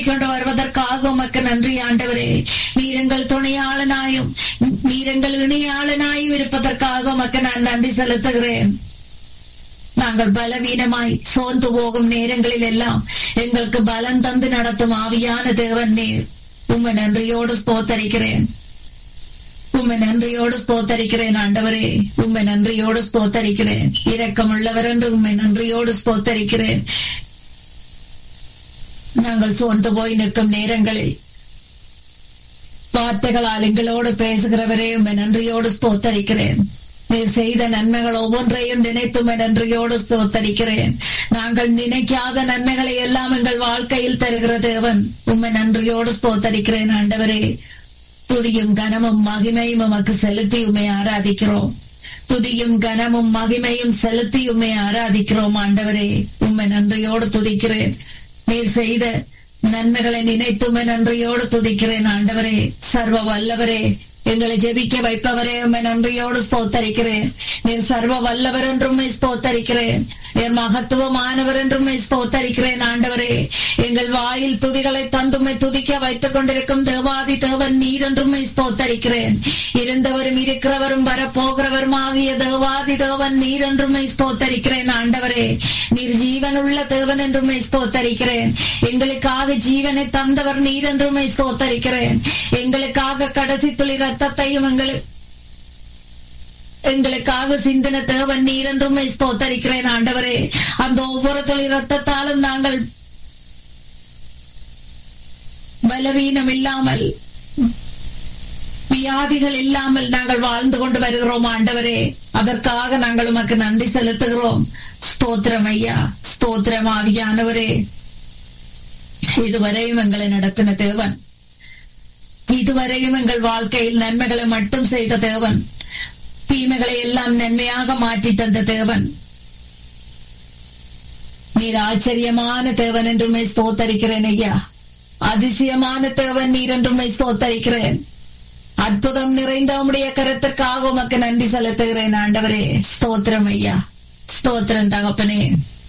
கொண்டு வருவதற்காக உமக்கு நன்றி ஆண்டவரே நீரங்கள் துணையாளனாயும் நீரங்கள் இணையாளனாயும் இருப்பதற்காக உமக்கு நான் நன்றி செலுத்துகிறேன் நாங்கள் பலவீனமாய் சோர்ந்து போகும் நேரங்களில் எல்லாம் எங்களுக்கு பலம் தந்து நடத்தும் ஆவியான தேவன் நீர் உண்மை நன்றியோடு ஸ்தோத்தரிக்கிறேன் உண்மை நன்றியோடு ஸ்தோத்தரிக்கிறேன் ஆண்டவரே உண்மை நன்றியோடு ஸ்தோத்தரிக்கிறேன் இரக்கமுள்ளவர் என்று உண்மை நன்றியோடு ஸ்தோத்தரிக்கிறேன் நாங்கள் சோர்ந்து போய் நிற்கும் நேரங்களில் வார்த்தைகளால் எங்களோடு பேசுகிறவரே உண்மை நன்றியோடு ஸ்தோத்தரிக்கிறேன் நீர் செய்த நன்மைகள் ஒவ்வொன்றையும் நினைத்தும் நன்றியோடு ஸ்தோத்தரிக்கிறேன் நாங்கள் நினைக்காத நன்மைகளை எல்லாம் எங்கள் வாழ்க்கையில் தருகிற தேவன் உண்மை நன்றியோடு ஸ்தோத்தரிக்கிறேன் ஆண்டவரே துதியும் கனமும் மகிமையும் உமக்கு செலுத்தி உண்மை ஆராதிக்கிறோம் துதியும் கனமும் மகிமையும் செலுத்தி உண்மை ஆராதிக்கிறோம் ஆண்டவரே உண்மை நன்றியோடு துதிக்கிறேன் நீர் செய்த நன்மைகளை நினைத்துமே நன்றியோடு துதிக்கிறேன் ஆண்டவரே சர்வ வல்லவரே எங்களை ஜெபிக்க வைப்பவரே உண்மை நன்றியோடு ஸ்தோத்தரிக்கிறேன் நீர் சர்வ வல்லவர் என்றும் ஸ்தோத்தரிக்கிறேன் என் மகத்துவமானவர் என்றும் ஸ்தோத்தரிக்கிறேன் ஆண்டவரே எங்கள் வாயில் துதிகளை தந்துமை துதிக்க வைத்துக் கொண்டிருக்கும் தேவாதி தேவன் நீர் என்றும் ஸ்தோத்தரிக்கிறேன் இருந்தவரும் இருக்கிறவரும் வரப்போகிறவரும் ஆகிய தேவாதி தேவன் நீர் என்றும் ஸ்தோத்தரிக்கிறேன் ஆண்டவரே நீர் ஜீவனுள்ள தேவன் என்றும் ஸ்தோத்தரிக்கிறேன் எங்களுக்காக ஜீவனை தந்தவர் நீர் என்றும் ஸ்தோத்தரிக்கிறேன் எங்களுக்காக கடைசி துளி ரத்தத்தையும் எங்களுக்கு எங்களுக்காக சிந்தின தேவன் நீர் என்றும் ஸ்தோத்தரிக்கிறேன் ஆண்டவரே அந்த ஒவ்வொரு துளி ரத்தத்தாலும் நாங்கள் பலவீனம் இல்லாமல் வியாதிகள் இல்லாமல் நாங்கள் வாழ்ந்து கொண்டு வருகிறோம் ஆண்டவரே அதற்காக நாங்கள் உமக்கு நன்றி செலுத்துகிறோம் ஸ்தோத்திரம் ஐயா ஸ்தோத்திரம் ஆவியானவரே இதுவரையும் எங்களை நடத்தின தேவன் இதுவரையும் எங்கள் வாழ்க்கையில் நன்மைகளை மட்டும் செய்த தேவன் தீமைகளை எல்லாம் நன்மையாக மாற்றி தந்த தேவன் நீர் ஆச்சரியமான தேவன் என்றுமே ஸ்தோத்தரிக்கிறேன் ஐயா அதிசயமான தேவன் நீர் என்றுமே ஸ்தோத்தரிக்கிறேன் அற்புதம் நிறைந்த உடைய கருத்துக்காக உமக்கு நன்றி செலுத்துகிறேன் ஆண்டவரே ஸ்தோத்திரம் ஐயா ஸ்தோத்திரம் தகப்பனே